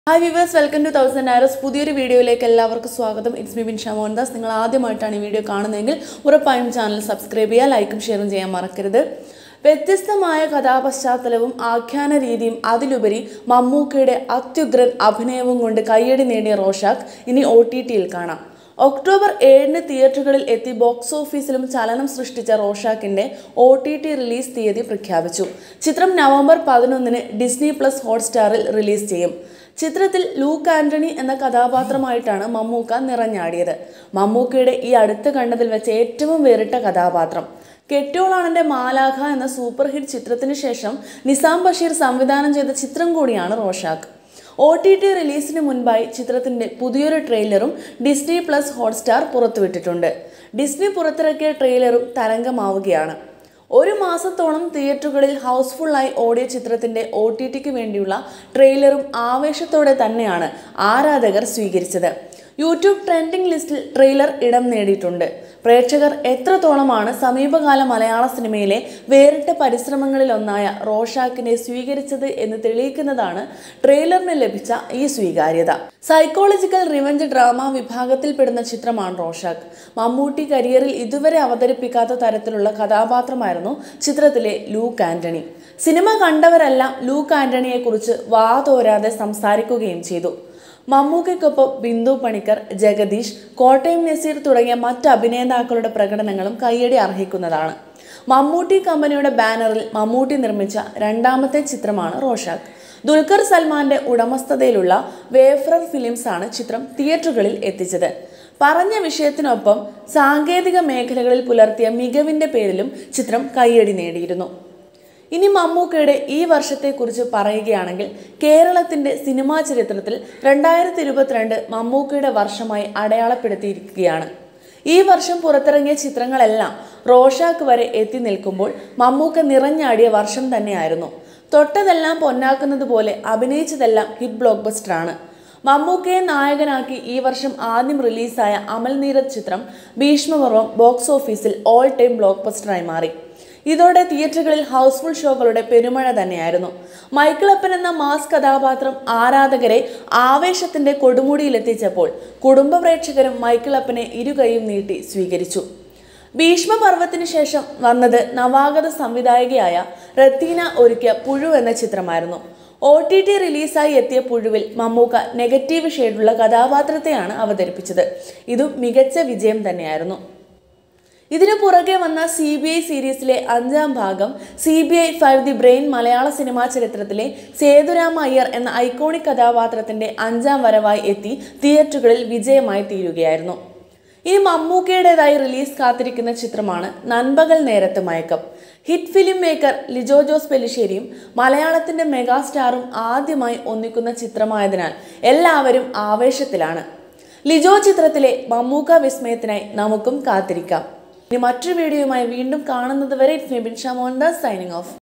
hi viewers welcome to thousand arrows പുതിയൊരു വീഡിയോയിലേക്ക് എല്ലാവർക്കും സ്വാഗതം ഇറ്റ്സ് മി ബിൻ ഷമോൻദാസ് നിങ്ങൾ ആദ്യമായിട്ടാണ് ഈ വീഡിയോ കാണുന്നതെങ്കിൽ ഉറപ്പായും ചാനൽ സബ്സ്ക്രൈബ് ചെയ്യുക ലൈക്കും ഷെയറും ചെയ്യാൻ മറക്കരുത് വ്യത്യസ്തമായ കഥാപശ്ചാത്തലവും ആഖ്യാന രീതിയും അതിലുപരി മമ്മൂക്കയുടെ അത്യുഗ്രൻ അഭിനയവും കൊണ്ട് കയ്യടി നേടിയ റോഷാക്ക് ഇനി ഒ ടി ടിയിൽ കാണാം ഒക്ടോബർ ഏഴിന് തിയേറ്ററുകളിൽ എത്തി ബോക്സ് ഓഫീസിലും ചലനം സൃഷ്ടിച്ച റോഷാക്കിന്റെ ഒ ടി ടി റിലീസ് തീയതി പ്രഖ്യാപിച്ചു ചിത്രം നവംബർ പതിനൊന്നിന് ഡിസ്നി പ്ലസ് ഹോട്ട്സ്റ്റാറിൽ റിലീസ് ചെയ്യും ചിത്രത്തിൽ ലൂക്ക് ആന്റണി എന്ന കഥാപാത്രമായിട്ടാണ് മമ്മൂക്ക നിറഞ്ഞാടിയത് മമ്മൂക്കയുടെ ഈ അടുത്ത് കണ്ടതിൽ വെച്ച് ഏറ്റവും വേറിട്ട കഥാപാത്രം കെട്ടിയോളാണെന്റെ മാലാഖ എന്ന സൂപ്പർ ഹിറ്റ് ചിത്രത്തിന് ശേഷം നിസാം ബഷീർ സംവിധാനം ചെയ്ത ചിത്രം കൂടിയാണ് റോഷാക്ക് ഒ ടി ടി റിലീസിന് മുൻപായി ചിത്രത്തിന്റെ പുതിയൊരു ട്രെയിലറും ഡിസ്നി പ്ലസ് ഹോട്ട്സ്റ്റാർ പുറത്തുവിട്ടിട്ടുണ്ട് ഡിസ്നി പുറത്തിറക്കിയ ട്രെയിലറും തരംഗമാവുകയാണ് ഒരു മാസത്തോളം തിയേറ്ററുകളിൽ ഹൗസ്ഫുള്ളായി ഓടിയ ചിത്രത്തിന്റെ ഒ ടി ടിക്ക് വേണ്ടിയുള്ള ട്രെയിലറും ആവേശത്തോടെ തന്നെയാണ് ആരാധകർ സ്വീകരിച്ചത് യൂട്യൂബ് ട്രെൻഡിംഗ് ലിസ്റ്റിൽ ട്രെയിലർ ഇടം നേടിയിട്ടുണ്ട് പ്രേക്ഷകർ എത്രത്തോളമാണ് സമീപകാല മലയാള സിനിമയിലെ വേറിട്ട പരിശ്രമങ്ങളിലൊന്നായ റോഷാക്കിനെ സ്വീകരിച്ചത് എന്ന് തെളിയിക്കുന്നതാണ് ട്രെയിലറിന് ലഭിച്ച ഈ സ്വീകാര്യത സൈക്കോളജിക്കൽ റിവഞ്ച് ഡ്രാമ വിഭാഗത്തിൽപ്പെടുന്ന ചിത്രമാണ് റോഷാക്ക് മമ്മൂട്ടി കരിയറിൽ ഇതുവരെ അവതരിപ്പിക്കാത്ത തരത്തിലുള്ള കഥാപാത്രമായിരുന്നു ചിത്രത്തിലെ ലൂക്ക് ആന്റണി സിനിമ കണ്ടവരെല്ലാം ലൂക്ക് ആന്റണിയെക്കുറിച്ച് വാ തോരാതെ സംസാരിക്കുകയും ചെയ്തു മമ്മൂക്കയ്ക്കൊപ്പം ബിന്ദു പണിക്കർ ജഗദീഷ് കോട്ടയം നസീർ തുടങ്ങിയ മറ്റ് അഭിനേതാക്കളുടെ പ്രകടനങ്ങളും കയ്യടി അർഹിക്കുന്നതാണ് മമ്മൂട്ടി കമ്പനിയുടെ ബാനറിൽ മമ്മൂട്ടി നിർമ്മിച്ച രണ്ടാമത്തെ ചിത്രമാണ് റോഷാക്ക് ദുൽഖർ സൽമാന്റെ ഉടമസ്ഥതയിലുള്ള വേഫ്രർ ഫിലിംസ് ആണ് ചിത്രം തിയേറ്ററുകളിൽ എത്തിച്ചത് പറഞ്ഞ വിഷയത്തിനൊപ്പം സാങ്കേതിക മേഖലകളിൽ പുലർത്തിയ മികവിന്റെ പേരിലും ചിത്രം കയ്യടി നേടിയിരുന്നു ഇനി മമ്മൂക്കയുടെ ഈ വർഷത്തെക്കുറിച്ച് പറയുകയാണെങ്കിൽ കേരളത്തിന്റെ സിനിമാ ചരിത്രത്തിൽ രണ്ടായിരത്തി ഇരുപത്തിരണ്ട് മമ്മൂക്കയുടെ വർഷമായി അടയാളപ്പെടുത്തിയിരിക്കുകയാണ് ഈ വർഷം പുറത്തിറങ്ങിയ ചിത്രങ്ങളെല്ലാം റോഷാക്ക് വരെ എത്തി നിൽക്കുമ്പോൾ മമ്മൂക്ക നിറഞ്ഞാടിയ വർഷം തന്നെയായിരുന്നു തൊട്ടതെല്ലാം പൊന്നാക്കുന്നത് പോലെ അഭിനയിച്ചതെല്ലാം ഹിറ്റ് ബ്ലോക്ക് ബസ്റ്ററാണ് മമ്മൂക്കയെ നായകനാക്കി ഈ വർഷം ആദ്യം റിലീസായ അമൽ നീരദ് ചിത്രം ഭീഷ്മപർവം ബോക്സ് ഓഫീസിൽ ഓൾ ടൈം ബ്ലോക്ക് ബസ്റ്ററായി മാറി ഇതോടെ തിയേറ്ററുകളിൽ ഹൗസ്ഫുൾ ഷോകളുടെ പെരുമഴ തന്നെയായിരുന്നു മൈക്കിളപ്പൻ എന്ന മാസ് കഥാപാത്രം ആരാധകരെ ആവേശത്തിന്റെ കൊടുമുടിയിലെത്തിച്ചപ്പോൾ കുടുംബ പ്രേക്ഷകരും മൈക്കിളപ്പനെ ഇരുകൈയും നീട്ടി സ്വീകരിച്ചു ഭീഷ്മപർവത്തിന് ശേഷം വന്നത് നവാഗത സംവിധായകയായ റത്തീന ഒരുക്കിയ പുഴു എന്ന ചിത്രമായിരുന്നു ഒ ടി ടി റിലീസായി എത്തിയ പുഴുവിൽ മമ്മൂക്ക നെഗറ്റീവ് ഷെയ്ഡുള്ള കഥാപാത്രത്തെയാണ് അവതരിപ്പിച്ചത് ഇതും മികച്ച വിജയം തന്നെയായിരുന്നു ഇതിനു പുറകെ വന്ന സി ബി ഐ സീരീസിലെ അഞ്ചാം ഭാഗം C B I five the brain മലയാള സിനിമാ ചരിത്രത്തിലെ സേതുരാമ അയ്യർ എന്ന ഐക്കോണിക് കഥാപാത്രത്തിന്റെ അഞ്ചാം വരവായി എത്തി തിയേറ്ററുകളിൽ വിജയമായി തീരുകയായിരുന്നു ഇനി മമ്മൂക്കയുടേതായി റിലീസ് കാത്തിരിക്കുന്ന ചിത്രമാണ് Nanpakal Nerathu Mayakkam hit film maker Lijo Jose പെലിശ്ശേരിയും മലയാളത്തിന്റെ മെഗാസ്റ്റാറും ആദ്യമായി ഒന്നിക്കുന്ന ചിത്രമായതിനാൽ എല്ലാവരും ആവേശത്തിലാണ് ലിജോ ചിത്രത്തിലെ മമ്മൂക്ക വിസ്മയത്തിനായി നമുക്കും കാത്തിരിക്കാം ഇനി മറ്റൊരു വീഡിയോയുമായി വീണ്ടും കാണുന്നത് വരെ it's me Bin Shamon the signing of